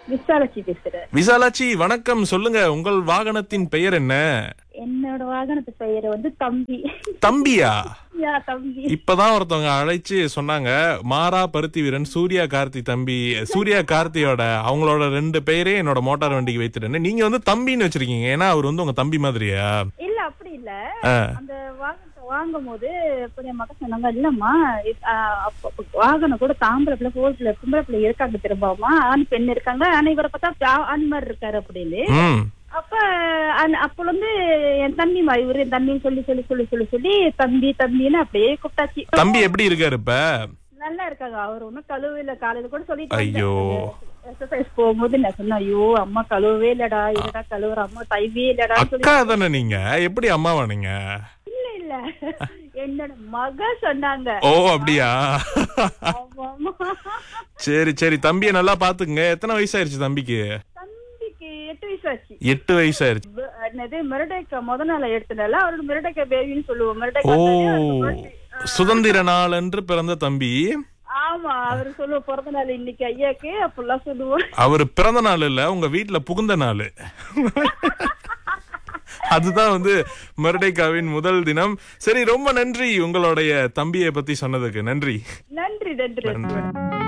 விசாலாட்சி பேசுறேன் விசாலாட்சி வணக்கம் சொல்லுங்க உங்கள் வாகனத்தின் பெயர் என்ன என்னோட வாகனத்து பெயர் வந்து தம்பி தம்பியா யா தம்பி இப்பதான் ஒருத்தவங்க அழைச்சு சொன்னாங்க மாறா பருத்தி வீரன் சூர்யா கார்த்தி தம்பி சூர்யா கார்த்தியோட அவங்களோட ரெண்டு பேரே என்னோட மோட்டார் வண்டிக்கு வைத்துட்டேன்னு நீங்க வந்து தம்பின்னு வச்சிருக்கீங்க ஏன்னா அவர் வந்து உங்க தம்பி மாதிரியா இல்ல அப்படி இல்ல ஆ. அந்த வாகனத்தை வாங்கும் போது இப்ப என் மகன் சொன்னாங்க இல்லம்மா இது, ஆ, அப்ப- அப்ப வாகனம் கூட தாம்பளை பிள்ளை போர் பிள்ளை பொம்பளை பிள்ளை இருக்காங்க திரும்பாமா ஆண் பெண் இருக்காங்க ஆனா இவரை பார்த்தா ஆ- ஆண் மாதிரி இருக்காரு அப்படின்னு ம் அப்ப அந்த- அப்ப வந்து என் தம்பி மா இவரு என் தம்பின்னு சொல்லி சொல்லி சொல்லி சொல்லி சொல்லி தம்பி தம்பின்னு அப்படியே கூப்பிட்டாச்சு தம்பி எப்படி இருக்காரு இப்ப நல்லா இருக்காங்க அவர் ஒன்னும் கழுவில காலையில கூட சொல்லிட்டு ஐயோ. எக்ஸசைஸ் போகும்போது நான் சொன்னேன் ஐயோ அம்மா கழுவவே இல்லடா இல்லடா கழுவுற அம்மா தைவே இல்லடா சொல்லி அக்கா தானே நீங்க எப்படி அம்மாவா நீங்க இல்ல இல்ல என்னோட மக சொன்னாங்க ஓ அப்படியா ஆமா, ஆமா. சரி சரி தம்பியை நல்லா பாத்துக்குங்க எத்தனை வயசாயிருச்சு தம்பிக்கு தம்பிக்கு எட்டு வயசு ஆச்சு எட்டு வயசாயிருச்சு ப- என்னது மிரடைக்கா முத நாள் எடுத்தனால அவரோட மிரடைக்கா பேபின்னு சொல்லுவோம் ஓ மிரடைக்கா சுதந்திர நாள் என்று பிறந்த தம்பி ஆமா அவரு சொல்லுவோம் பிறந்த நாள் இன்னைக்கு ஐயாக்கு அப்படிலாம் சொல்லுவோம் அவர் பிறந்த நாள் இல்ல உங்க வீட்ல புகுந்த நாள் அதுதான் வந்து மருடைக்காவின் முதல் தினம் சரி ரொம்ப நன்றி உங்களுடைய தம்பியை பத்தி சொன்னதுக்கு நன்றி நன்றி நன்றி நன்றி